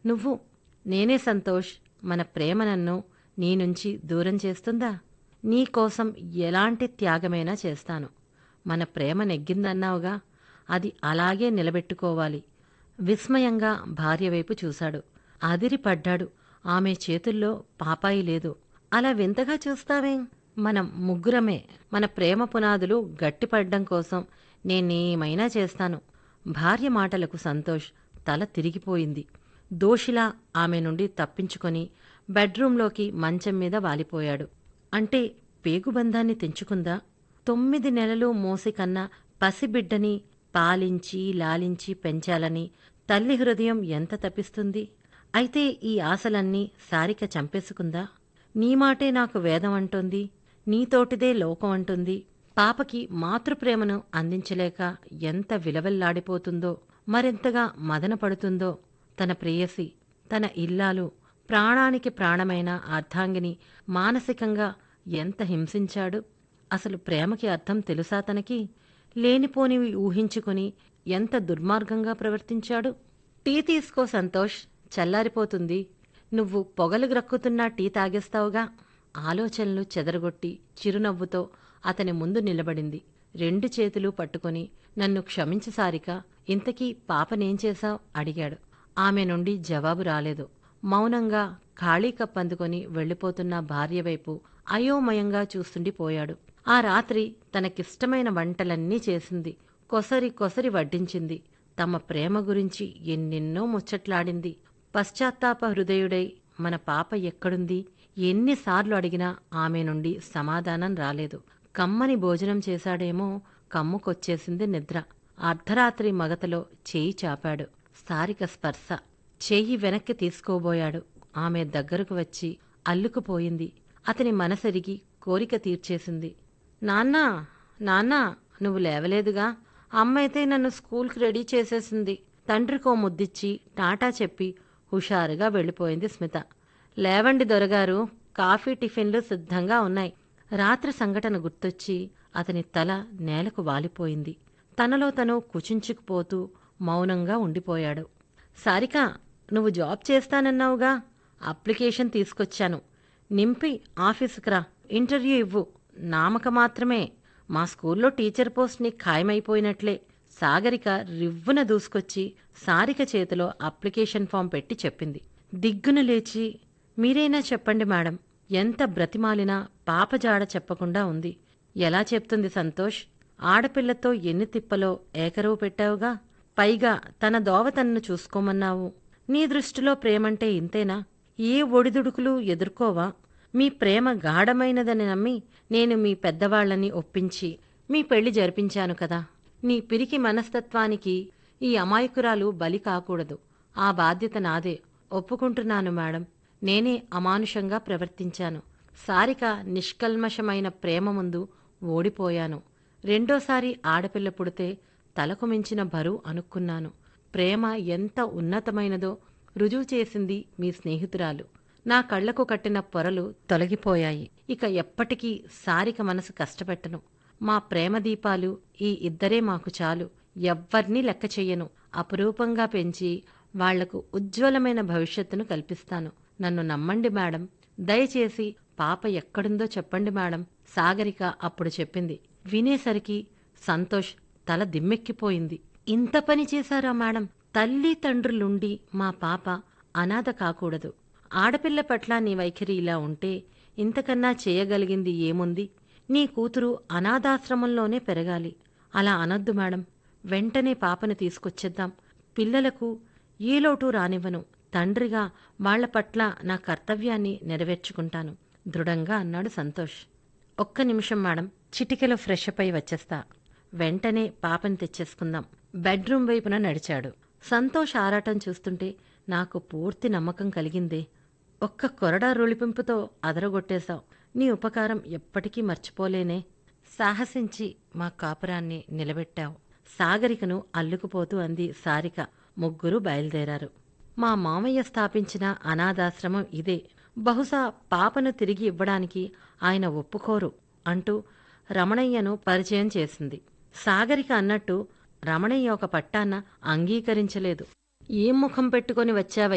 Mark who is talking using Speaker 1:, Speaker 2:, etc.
Speaker 1: నువ్వు నేనే సంతోష్ మన ప్రేమ నన్ను నీ నుంచి దూరం చేస్తుందా నీ కోసం ఎలాంటి త్యాగమైనా చేస్తాను మన ప్రేమ నెగ్గిందన్నావుగా అది అలాగే నిలబెట్టుకోవాలి విస్మయంగా భార్య వైపు చూశాడు అదిరిపడ్డాడు ఆమె చేతుల్లో పాపాయి లేదు అలా వింతగా చూస్తావేం మనం ముగ్గురమే మన ప్రేమ పునాదులు గట్టిపడ్డం కోసం నేనేమైనా చేస్తాను భార్య మాటలకు సంతోష్ తల తిరిగిపోయింది దోషిలా ఆమె నుండి తప్పించుకొని బెడ్రూంలోకి మంచం మీద వాలిపోయాడు అంటే పేగుబంధాన్ని తెంచుకుందా తొమ్మిది నెలలు మోసి కన్నా పసిబిడ్డని పాలించి లాలించి పెంచాలని తల్లి హృదయం ఎంత తప్పిస్తుంది అయితే ఈ ఆశలన్నీ సారిక చంపేసుకుందా నీ మాటే నాకు వేదం అంటోంది నీతోటిదే లోకం అంటుంది పాపకి మాతృప్రేమను అందించలేక ఎంత విలవెల్లాడిపోతుందో మరెంతగా మదన పడుతుందో తన ప్రేయసి తన ఇల్లాలు ప్రాణానికి ప్రాణమైన అర్ధాంగిని మానసికంగా ఎంత హింసించాడు అసలు ప్రేమకి అర్థం తెలుసా తనకి లేనిపోనివి ఊహించుకుని ఎంత దుర్మార్గంగా ప్రవర్తించాడు టీ తీసుకో సంతోష్ చల్లారిపోతుంది నువ్వు పొగలు గ్రక్కుతున్నా టీ తాగేస్తావుగా ఆలోచనలు చెదరగొట్టి చిరునవ్వుతో అతని ముందు నిలబడింది రెండు చేతులు పట్టుకొని నన్ను క్షమించు సారిక ఇంతకీ పాపనేం చేశావ్ అడిగాడు ఆమె నుండి జవాబు రాలేదు మౌనంగా ఖాళీ కప్ అందుకొని వెళ్ళిపోతున్న భార్య వైపు అయోమయంగా చూస్తుండిపోయాడు ఆ రాత్రి తనకిష్టమైన వంటలన్నీ చేసింది కొసరి కొసరి వడ్డించింది తమ ప్రేమ గురించి ఎన్నెన్నో ముచ్చట్లాడింది పశ్చాత్తాప హృదయుడై మన పాప ఎక్కడుంది ఎన్నిసార్లు అడిగినా ఆమె నుండి సమాధానం రాలేదు కమ్మని భోజనం చేశాడేమో కమ్ముకొచ్చేసింది నిద్ర అర్ధరాత్రి మగతలో చేయి చాపాడు సారిక స్పర్శ చెయ్యి వెనక్కి తీసుకోబోయాడు ఆమె దగ్గరకు వచ్చి అల్లుకుపోయింది అతని మనసెరిగి కోరిక తీర్చేసింది నాన్నా నాన్నా నువ్వు లేవలేదుగా అమ్మైతే నన్ను స్కూల్కి రెడీ చేసేసింది తండ్రికో ముద్దిచ్చి టాటా చెప్పి హుషారుగా వెళ్ళిపోయింది స్మిత లేవండి దొరగారు కాఫీ టిఫిన్లు సిద్ధంగా ఉన్నాయి రాత్రి సంఘటన గుర్తొచ్చి అతని తల నేలకు వాలిపోయింది తనలో తను కుచించుకుపోతూ మౌనంగా ఉండిపోయాడు సారిక నువ్వు జాబ్ చేస్తానన్నావుగా అప్లికేషన్ తీసుకొచ్చాను నింపి ఆఫీసుకు రా ఇంటర్వ్యూ ఇవ్వు నామక మాత్రమే మా స్కూల్లో టీచర్ పోస్ట్ని ఖాయమైపోయినట్లే సాగరిక రివ్వున దూసుకొచ్చి సారిక చేతిలో అప్లికేషన్ ఫామ్ పెట్టి చెప్పింది దిగ్గున లేచి మీరైనా చెప్పండి మేడం ఎంత బ్రతిమాలినా పాపజాడ చెప్పకుండా ఉంది ఎలా చెప్తుంది సంతోష్ ఆడపిల్లతో ఎన్ని తిప్పలో ఏకరువు పెట్టావుగా పైగా తన దోవ తన్ను చూసుకోమన్నావు నీ దృష్టిలో ప్రేమంటే ఇంతేనా ఏ ఒడిదుడుకులు ఎదుర్కోవా మీ ప్రేమ గాఢమైనదని నమ్మి నేను మీ పెద్దవాళ్లని ఒప్పించి మీ పెళ్లి జరిపించాను కదా నీ పిరికి మనస్తత్వానికి ఈ అమాయకురాలు బలి కాకూడదు ఆ బాధ్యత నాదే ఒప్పుకుంటున్నాను మేడం నేనే అమానుషంగా ప్రవర్తించాను సారిక నిష్కల్మషమైన ప్రేమ ముందు ఓడిపోయాను రెండోసారి ఆడపిల్ల పుడితే తలకు మించిన బరువు అనుకున్నాను ప్రేమ ఎంత ఉన్నతమైనదో రుజువు చేసింది మీ స్నేహితురాలు నా కళ్లకు కట్టిన పొరలు తొలగిపోయాయి ఇక ఎప్పటికీ సారిక మనసు కష్టపెట్టను మా ప్రేమ దీపాలు ఈ ఇద్దరే మాకు చాలు ఎవ్వర్నీ లెక్క చెయ్యను అపురూపంగా పెంచి వాళ్లకు ఉజ్వలమైన భవిష్యత్తును కల్పిస్తాను నన్ను నమ్మండి మేడం దయచేసి పాప ఎక్కడుందో చెప్పండి మేడం సాగరిక అప్పుడు చెప్పింది వినేసరికి సంతోష్ తల దిమ్మెక్కిపోయింది ఇంత పని చేశారా మేడం తల్లి తండ్రులుండి మా పాప అనాథ కాకూడదు ఆడపిల్ల పట్ల నీ వైఖరి ఇలా ఉంటే ఇంతకన్నా చేయగలిగింది ఏముంది నీ కూతురు అనాథాశ్రమంలోనే పెరగాలి అలా అనొద్దు మేడం వెంటనే పాపను తీసుకొచ్చేద్దాం పిల్లలకు ఏ లోటు రానివ్వను తండ్రిగా వాళ్ల పట్ల నా కర్తవ్యాన్ని నెరవేర్చుకుంటాను దృఢంగా అన్నాడు సంతోష్ ఒక్క నిమిషం మేడం చిటికెలో ఫ్రెష్ అప్ అయి వచ్చేస్తా వెంటనే పాపని తెచ్చేసుకుందాం బెడ్రూమ్ వైపున నడిచాడు సంతోష్ ఆరాటం చూస్తుంటే నాకు పూర్తి నమ్మకం కలిగిందే ఒక్క కొరడా రొళిపింపుతో అదరగొట్టేశావు నీ ఉపకారం ఎప్పటికీ మర్చిపోలేనే సాహసించి మా కాపురాన్ని నిలబెట్టావు సాగరికను అల్లుకుపోతూ అంది సారిక ముగ్గురు బయలుదేరారు మా మామయ్య స్థాపించిన అనాథాశ్రమం ఇదే బహుశా పాపను తిరిగి ఇవ్వడానికి ఆయన ఒప్పుకోరు అంటూ రమణయ్యను పరిచయం చేసింది సాగరిక అన్నట్టు రమణయ్య ఒక పట్టాన్న అంగీకరించలేదు ఏం ముఖం పెట్టుకొని వచ్చావ